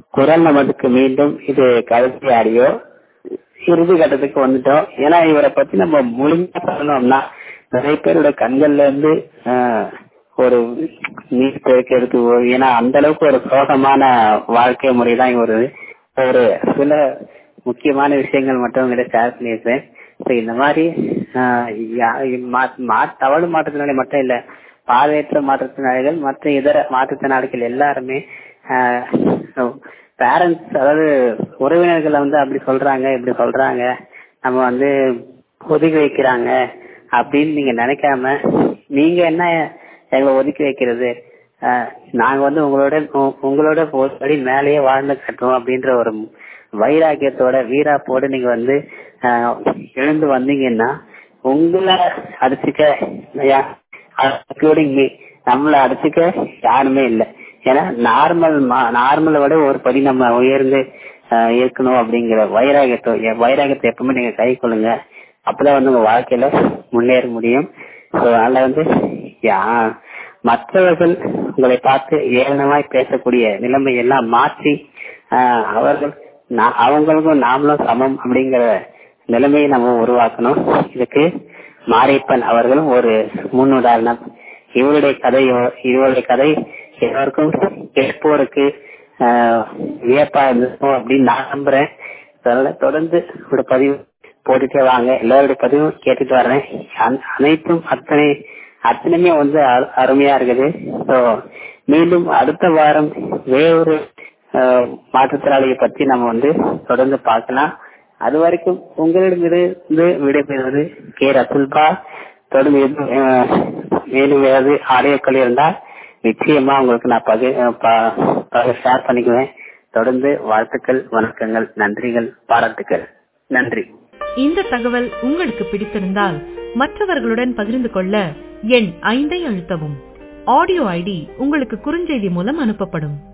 குரல் நமதுக்கு மீண்டும் இது கடைசி ஆடியோ இறுதி கட்டத்துக்கு வந்துட்டோம் ஏன்னா இவரை பத்தி நம்ம முழுமையா சொல்லணும்னா நிறைய பேரோட கண்கள்ல இருந்து ஆஹ், ஒரு நீர் பெருக்கு எடுத்து போகுது. ஏன்னா அந்த அளவுக்கு ஒரு சோகமான வாழ்க்கை முறை தான் இவரு ஒரு சில முக்கியமான விஷயங்கள் மட்டும் உங்ககிட்ட ஷேர் பண்ணியிருக்கேன் So, இந்த மாதிரி ஆஹ், யா- மா- மா- தவறு மாற்றுத்திறனாளி மட்டும் இல்ல பார்வையற்ற மாற்றுத்திறனாளிகள் மற்ற இதர மாற்றுத்திறனாளிகள் எல்லாருமே பேரண்ட்ஸ் அதாவது உறவினர்கள் வந்து அப்படி சொல்றாங்க இப்படி சொல்றாங்க நம்ம வந்து ஒதுக்கி வைக்கிறாங்க அப்படின்னு நீங்க நினைக்காம நீங்க என்ன எங்களை ஒதுக்கி வைக்கிறது ஆஹ் நாங்க வந்து உங்களோட உ- உங்களோட ஒரு படி மேலேயே வாழ்ந்து கட்டுறோம் அப்படின்ற ஒரு வைராக்கியத்தோட வீராப்போட நீங்க வந்து ஆஹ் எழுந்து வந்தீங்கன்னா உங்களை அடிச்சுக்க இன்க்ளூடிங் மீ நம்மள அடிச்சுக்க யாருமே இல்லை ஏன்னா நார்மல் நார்மலை விட ஒரு படி நம்ம உயர்ந்து ஆஹ் இருக்கணும் அப்படிங்கிற வைராகியத்தை எ- வைராகியத்தை எப்பவுமே நீங்க கை கொள்ளுங்க அப்பதான் வந்து உங்க வாழ்க்கையில முன்னேற முடியும் So, அதனால வந்து யா- மற்றவர்கள் உங்களை பார்த்து ஏளனமாய் பேசக்கூடிய நிலைமை எல்லாம் மாற்றி ஆஹ் அவர்கள் நா- அவங்களுக்கும் நாமளும் சமம் அப்படிங்கிற நிலைமையை நம்ம உருவாக்கணும் இதுக்கு மாரியப்பன் அவர்களும் ஒரு முன் உதாரணம் இவருடைய கதை இவருடைய கதை எல்லோருக்கும் கேட்போருக்கு ஆஹ், வியப்பா இருக்கும் அப்படின்னு நான் நம்புறேன் அதனால தொடர்ந்து ஒரு பதிவு போட்டுட்டே வாங்க எல்லாருடைய பதிவும் கேட்டுட்டு வர்றேன் அன- அனைத்தும் அத்தனை அத்தனையுமே வந்து அரு- அருமையா இருக்குது ஸோ மீண்டும் அடுத்த வாரம் வேறொரு ஆஹ், மாற்றுத்திறனாளியை பத்தி நம்ம வந்து தொடர்ந்து பார்க்கலாம் அது வரைக்கும் உங்களிடமிருந்து விடைபெறுவது கே ரசுல்பா தொடர்ந்து எதுவும், ஆஹ், மேலும் ஏதாவது ஆடியோக்கள் இருந்தால் நிச்சயமா உங்களுக்கு நான் பகு ஷேர் பண்ணிக்குவேன் தொடர்ந்து வாழ்த்துக்கள் வணக்கங்கள் நன்றிகள் பாராட்டுக்கள் நன்றி இந்த தகவல் உங்களுக்கு பிடித்திருந்தால் மற்றவர்களுடன் பகிர்ந்து கொள்ள எண் ஐந்தை அழுத்தவும் ஆடியோ ஐடி உங்களுக்கு குறுஞ்செய்தி மூலம் அனுப்பப்படும்